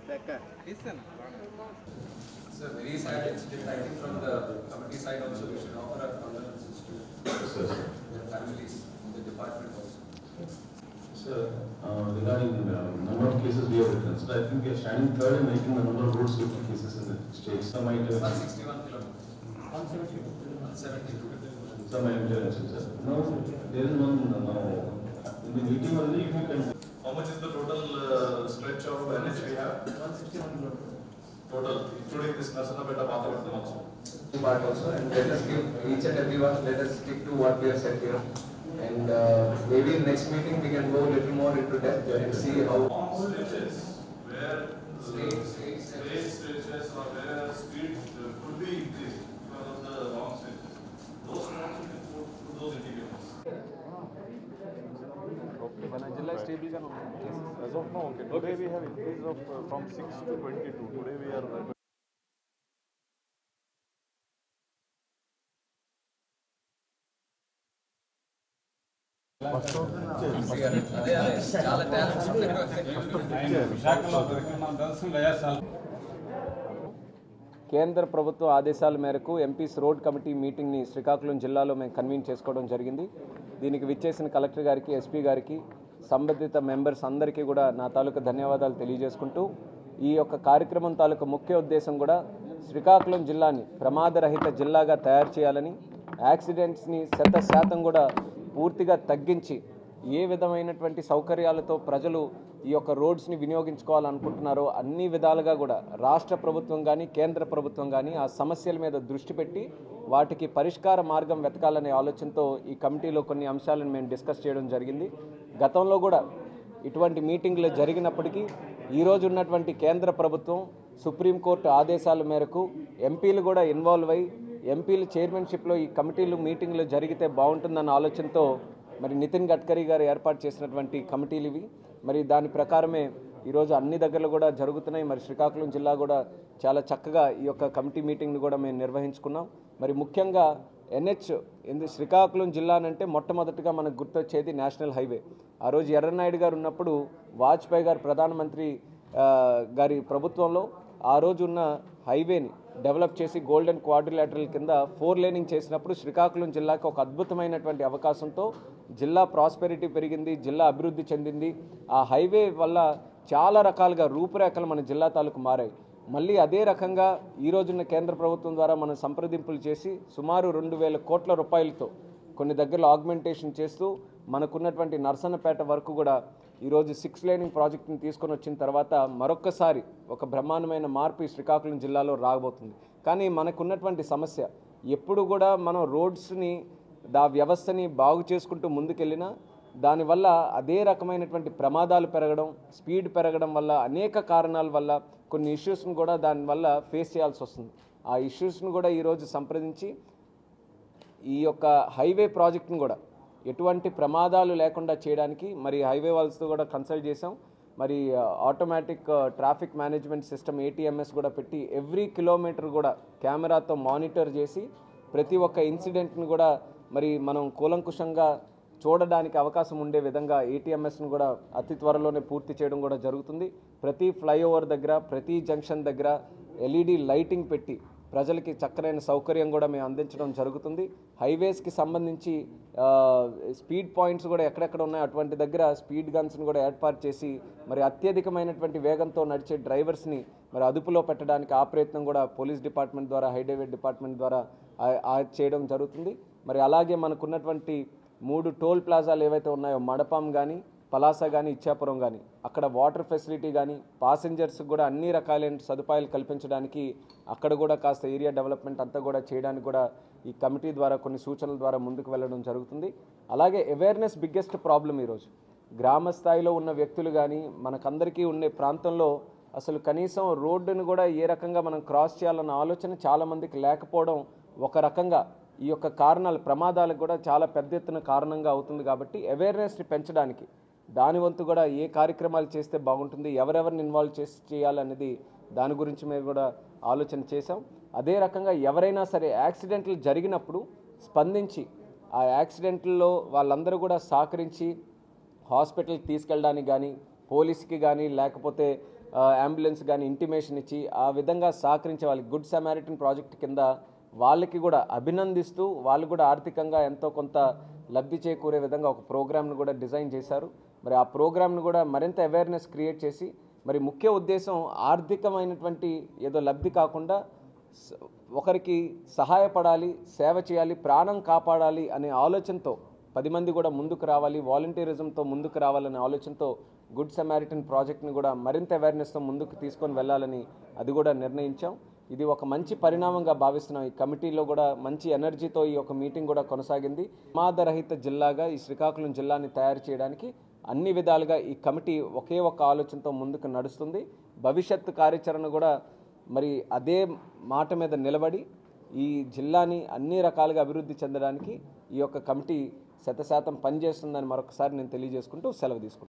It's a very sad incident. I think from the committee side also, we should offer our condolences to their families, and the department also. Sir, uh, regarding the number of cases we have written, so I think we are standing third in ranking the number of road safety cases in the state. Some might have, One sixty-one kilometers. One seventy-two. some might have mentioned, sir. No, there is one, uh, now, in the meeting only, if you can. How much is the total uh, stretch of NH we have? Total, including this Nasanapeta Pathavattam also. Part also, and let us give each and everyone, let us stick to what we have said here. And uh, maybe in next meeting, we can go a little more into depth and see how. Long stretches where Straight, straight straight stretches or where speed uh, could be increased because of the long stretches. Those ones we can put to those indicators. Okay, మన జిల్లా stable గానే ఉంది as of now okay today we have increase of uh, from 6 to 22 today we are అదే అదే చాలా talents కేంద్ర ప్రభుత్వ ఆదేశాల మేరకు ఎంపీస్ రోడ్ కమిటీ మీటింగ్ని శ్రీకాకుళం జిల్లాలో మేము కన్వీన్ చేసుకోవడం జరిగింది దీనికి విచ్చేసిన కలెక్టర్ గారికి ఎస్పీ గారికి సంబంధిత మెంబర్స్ అందరికీ కూడా నా తాలూకా ధన్యవాదాలు తెలియజేసుకుంటూ ఈ యొక్క కార్యక్రమం తాలూకా ముఖ్య ఉద్దేశం కూడా శ్రీకాకుళం జిల్లాని ప్రమాదరహిత జిల్లాగా తయారు చేయాలని యాక్సిడెంట్స్ని శత శాతం కూడా పూర్తిగా తగ్గించి ఏ విధమైనటువంటి సౌకర్యాలతో ప్రజలు ఈ యొక్క రోడ్స్ని వినియోగించుకోవాలనుకుంటున్నారో అన్ని విధాలుగా కూడా రాష్ట్ర ప్రభుత్వం కానీ కేంద్ర ప్రభుత్వం కానీ ఆ సమస్యల మీద దృష్టి పెట్టి వాటికి పరిష్కార మార్గం వెతకాలనే ఆలోచనతో ఈ కమిటీలో కొన్ని అంశాలను మేము డిస్కస్ చేయడం జరిగింది గతంలో కూడా ఇటువంటి మీటింగ్లు జరిగినప్పటికీ ఈరోజు ఉన్నటువంటి కేంద్ర ప్రభుత్వం సుప్రీంకోర్టు ఆదేశాల మేరకు ఎంపీలు కూడా ఇన్వాల్వ్ అయ్యి ఎంపీల చైర్మన్షిప్లో ఈ కమిటీలు మీటింగ్లు జరిగితే బాగుంటుందన్న ఆలోచనతో మరి నితిన్ గడ్కరీ గారు ఏర్పాటు చేసినటువంటి కమిటీలు ఇవి మరి దాని ప్రకారమే ఈరోజు అన్ని దగ్గరలో కూడా జరుగుతున్నాయి మరి శ్రీకాకుళం జిల్లా కూడా చాలా చక్కగా ఈ యొక్క కమిటీ మీటింగ్ని కూడా మేము నిర్వహించుకున్నాం మరి ముఖ్యంగా ఎన్హెచ్ ఎందు శ్రీకాకుళం జిల్లానంటే మొట్టమొదటిగా మనకు గుర్తొచ్చేది నేషనల్ హైవే ఆ రోజు ఎర్రనాయుడు గారు ఉన్నప్పుడు వాజ్పేయి గారు ప్రధానమంత్రి ఆ, గారి ప్రభుత్వంలో ఆ రోజు ఉన్న హైవేని డెవలప్ చేసి గోల్డెన్ క్వాడ్రిలాటరల్ కింద ఫోర్ లేనింగ్ చేసినప్పుడు శ్రీకాకుళం జిల్లాకు ఒక అద్భుతమైనటువంటి అవకాశంతో జిల్లా ప్రాస్పెరిటీ పెరిగింది జిల్లా అభివృద్ధి చెందింది ఆ హైవే వల్ల చాలా రకాలుగా రూపురేఖలు మన జిల్లా తాలూకు మారాయి మళ్ళీ అదే రకంగా ఈ రోజున్న కేంద్ర ప్రభుత్వం ద్వారా మనం సంప్రదింపులు చేసి సుమారు రెండు వేల కోట్ల రూపాయలతో కొన్ని దగ్గరలో ఆగ్మెంటేషన్ చేస్తూ మనకున్నటువంటి నర్సన్నపేట వరకు కూడా ఈరోజు సిక్స్ లైనింగ్ ప్రాజెక్ట్ని తీసుకొని వచ్చిన తర్వాత మరొక్కసారి ఒక బ్రహ్మాండమైన మార్పు ఈ శ్రీకాకుళం జిల్లాలో రాబోతుంది కానీ మనకున్నటువంటి సమస్య ఎప్పుడు కూడా మనం రోడ్స్ని దా వ్యవస్థని బాగు చేసుకుంటూ ముందుకెళ్ళినా దానివల్ల అదే రకమైనటువంటి ప్రమాదాలు పెరగడం స్పీడ్ పెరగడం వల్ల అనేక కారణాల వల్ల కొన్ని ఇష్యూస్ని కూడా దానివల్ల ఫేస్ చేయాల్సి వస్తుంది ఆ ఇష్యూస్ని కూడా ఈరోజు సంప్రదించి ఈ యొక్క హైవే ప్రాజెక్ట్ని కూడా ఎటువంటి ప్రమాదాలు లేకుండా చేయడానికి మరి హైవే వాళ్ళతో కూడా కన్సల్ట్ చేసాం మరి automatic traffic management system ATMS కూడా పెట్టి ఎవ్రీ కిలోమీటర్ కూడా కెమెరాతో మానిటర్ చేసి ప్రతి ఒక్క ఇన్సిడెంట్ని కూడా మరి మనం కూలంకుషంగా చూడడానికి అవకాశం ఉండే విధంగా ఏటీఎంఎస్ను కూడా అతి త్వరలోనే పూర్తి చేయడం కూడా జరుగుతుంది ప్రతి ఫ్లైఓవర్ దగ్గర ప్రతి జంక్షన్ దగ్గర ఎల్ఈడి లైటింగ్ పెట్టి ప్రజలకి చక్కనైన సౌకర్యం కూడా మేము అందించడం జరుగుతుంది హైవేస్కి సంబంధించి ఆ, స్పీడ్ పాయింట్స్ కూడా ఎక్కడెక్కడ ఉన్నాయో అటువంటి దగ్గర స్పీడ్ గన్స్ని కూడా ఏర్పాటు చేసి మరి అత్యధికమైనటువంటి వేగంతో నడిచే డ్రైవర్స్ని మరి అదుపులో పెట్టడానికి ఆ ప్రయత్నం కూడా పోలీస్ డిపార్ట్మెంట్ ద్వారా హైవేవే డిపార్ట్మెంట్ ద్వారా ఆ- ఆ చేయడం జరుగుతుంది మరి అలాగే మనకున్నటువంటి మూడు టోల్ ప్లాజాలు ఏవైతే ఉన్నాయో మడపాం కానీ పలాస కానీ ఇచ్చాపురం కానీ అక్కడ వాటర్ ఫెసిలిటీ కానీ పాసెంజర్స్ కూడా అన్ని రకాలైన సదుపాయాలు కల్పించడానికి అక్కడ కూడా కాస్త ఏరియా డెవలప్మెంట్ అంతా కూడా చేయడానికి కూడా ఈ కమిటీ ద్వారా కొన్ని సూచనల ద్వారా ముందుకు వెళ్ళడం జరుగుతుంది అలాగే అవేర్నెస్ బిగ్గెస్ట్ ప్రాబ్లం ఈరోజు గ్రామ స్థాయిలో ఉన్న వ్యక్తులు కానీ మనకందరికీ ఉండే ప్రాంతంలో అసలు కనీసం రోడ్డును కూడా ఏ రకంగా మనం క్రాస్ చేయాలన్న ఆలోచన చాలామందికి లేకపోవడం ఒక రకంగా ఈ యొక్క కారణాలు ప్రమాదాలకు కూడా చాలా పెద్ద ఎత్తున కారణంగా అవుతుంది కాబట్టి అవేర్నెస్ని పెంచడానికి దాని వంతు కూడా ఏ కార్యక్రమాలు చేస్తే బాగుంటుంది ఎవరెవరిని ఇన్వాల్వ్ చేసి చేయాలనేది దాని గురించి మేము కూడా ఆలోచన చేసాం అదే రకంగా ఎవరైనా సరే యాక్సిడెంట్లు జరిగినప్పుడు స్పందించి ఆ యాక్సిడెంట్లో వాళ్ళందరూ కూడా సహకరించి హాస్పిటల్కి తీసుకెళ్ళడానికి కానీ పోలీస్కి కానీ లేకపోతే అంబులెన్స్ కానీ ఇంటిమేషన్ ఇచ్చి ఆ విధంగా సహకరించే వాళ్ళకి గుడ్ సమారిటన్ ప్రాజెక్ట్ కింద వాళ్ళకి కూడా అభినందిస్తూ వాళ్ళు కూడా ఆర్థికంగా ఎంతో కొంత లబ్ధి చేకూరే విధంగా ఒక ప్రోగ్రామ్ను కూడా డిజైన్ చేశారు మరి ఆ ప్రోగ్రామ్ను కూడా మరింత అవేర్నెస్ క్రియేట్ చేసి మరి ముఖ్య ఉద్దేశం ఆర్థికమైనటువంటి ఏదో లబ్ధి కాకుండా స- ఒకరికి సహాయపడాలి సేవ చేయాలి ప్రాణం కాపాడాలి అనే ఆలోచనతో పది మంది కూడా ముందుకు రావాలి వాలంటీరిజంతో ముందుకు రావాలనే ఆలోచనతో గుడ్ సమారిటన్ ప్రాజెక్ట్ని కూడా మరింత అవేర్నెస్తో ముందుకు తీసుకొని వెళ్ళాలని అది కూడా నిర్ణయించాం ఇది ఒక మంచి పరిణామంగా భావిస్తున్నాం ఈ కమిటీలో కూడా మంచి ఎనర్జీతో ఈ యొక్క మీటింగ్ కూడా కొనసాగింది ప్రమాదరహిత జిల్లాగా ఈ శ్రీకాకుళం జిల్లాని తయారు చేయడానికి అన్ని విధాలుగా ఈ కమిటీ ఒకే ఒక ఆలోచనతో ముందుకు నడుస్తుంది భవిష్యత్తు కార్యాచరణ కూడా మరి అదే మాట మీద నిలబడి ఈ జిల్లాని అన్ని రకాలుగా అభివృద్ధి చెందడానికి ఈ యొక్క కమిటీ శతశాతం పనిచేస్తుందని మరొకసారి నేను తెలియజేసుకుంటూ సెలవు తీసుకుంటాను